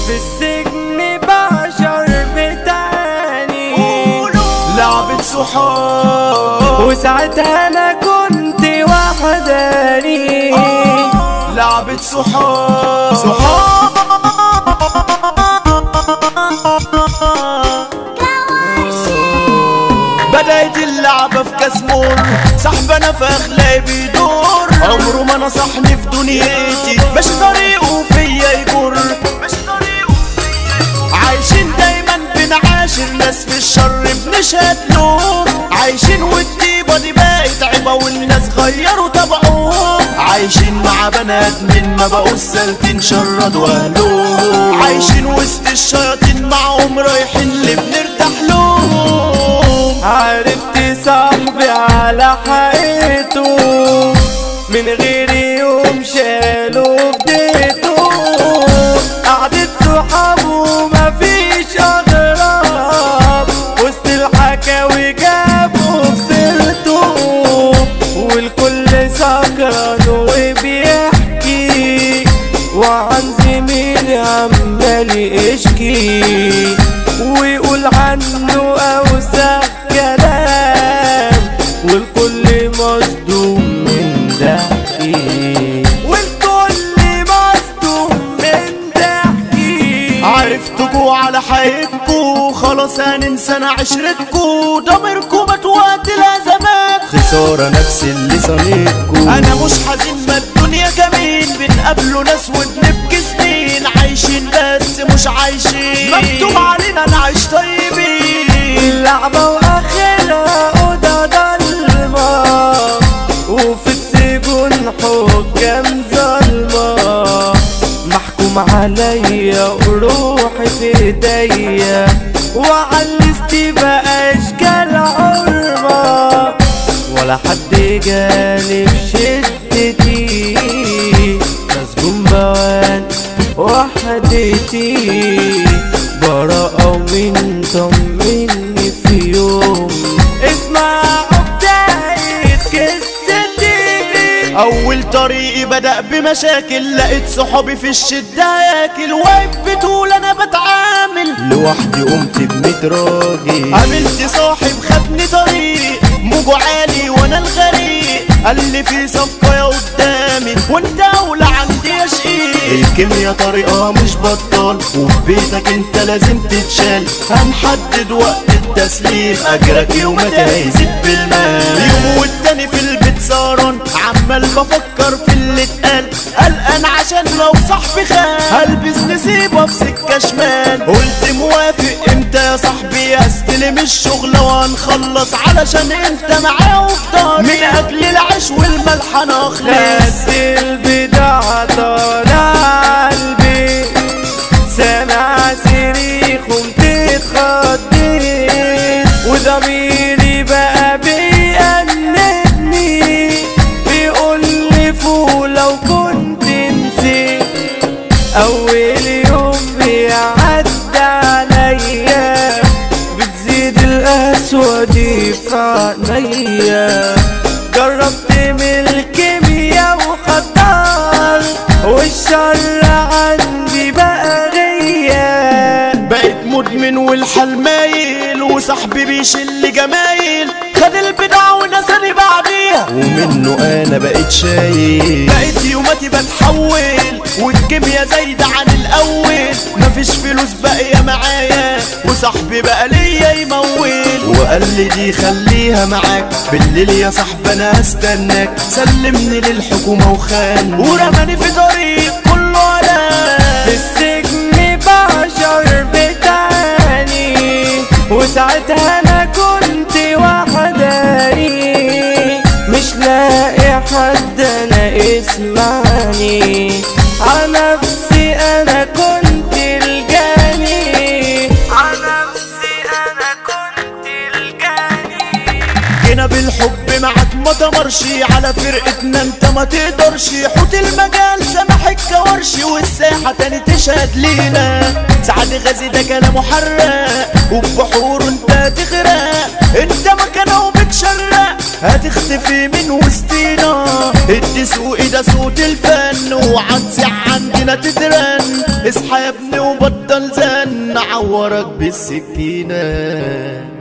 في السجن بشر بتاني لعبة صحاب وساعتها انا كنت وحداني لعبة صحاب صحاب بدأت اللعبة في كاس مر صاحبنا في أخلاقي بيدور عمره ما نصحني في دنيتي مش طريقه فيا يجر عايشين دايما بنعاشر ناس في الشر بنشهد له عايشين والطيبة دي بقت عيبة والناس غيروا طبعهم عايشين مع بنات من ما بقوا سالكين شردوا اهلهم عايشين وسط الشياطين معهم رايحين اللي بنرتاح لهم عرفت صاحبي على حقيقته من غير يوم شالوا بديته قعدت صحابه مفيش اغراب وسط الحكاوي جابوا بسيرته والكل سكران وبيحكي وعن زميلي عمال يشكي ويقول عنه اوسخ كلام والكل مصدوم من ضحكي والكل مصدوم من ضحكي عرفتكوا على حقيقتكوا خلاص هننسى انا عشرتكوا ضميركوا مات وقت الازمات خسارة نفس اللي صنيعكوا انا مش حزين ما الدنيا جميل بنقابله ناس وبنبكي سنين عايشين بس مش عايشين مكتوب علينا نعيش طيبين اللعبة واخرها اوضة ضلمة وفي السجون حكام ظلمة محكوم عليا وروحي في ايديا وعلستي بقى اشكال عرمة ولا حد جالي في شدتي مسجون بوان وحدتي براءة ومن طمني في يوم اسمعوا بداية قصتي اول طريقي بدأ بمشاكل لقيت صحابي في الشدة ياكل واقف بتقول انا بتعامل لوحدي قمت بميت راجل قابلت صاحب خدني طريق موجه عالي وانا الغريق قال لي في صفقة يا قدامي وانت اولى عندي يا شقيق الكيميا طريقة مش بطال وفي بيتك انت لازم تتشال هنحدد وقت التسليم اجرك يومك هيزيد بالمال يوم والتاني في البيت سهران عمال بفكر في اللي اتقال قلقان عشان لو صاحبي خان هلبس نسيبه في سكة شمال قلت موافق امتى يا صاحبي استلم الشغل وهنخلص علشان انت معايا وفضل من اجل العيش والملح انا اخلص بس البضاعة طالع قلبي سامع صريخ قمت اتخضيت وضميري بقى بيأنبني بيقول لي فوق لو كنت نسيت أول يوم بيعدي عليا بتزيد القسوة دي في عينيا جربت من الكيمياء وخطر والشر عندي بقى غياب بقيت مدمن والحال مايل وصاحبي بيشل جمايل خد البضاعة ونساني بعديها ومنه انا بقيت شايل بقيت يوماتي بتحول والكيميا زايدة عن الأول مفيش فلوس باقية معايا وصاحبي بقى ليا يمول وقال لي دي خليها معاك بالليل يا صاحبي أنا هستناك سلمني للحكومة وخان ورماني في طريق كله على في السجن بشر بتاني وساعتها انا كنت وحداني مش لاقي حد انا اسمعني على نفسي انا كنت الجاني على نفسي انا كنت الجاني جينا بالحب معاك ما تمرشي على فرقتنا انت ما تقدرش حوت المجال سامح الكورشي والساحة تاني تشهد لينا سعد غازي ده كلامه حراق وبحور انت تغرق انت مكانه وبتشرق هتختفي من وسطينا ادي سوقي ده صوت الفن وعطسي عندنا تترن اصحى يا ابني وبطل زن عورك بالسكينة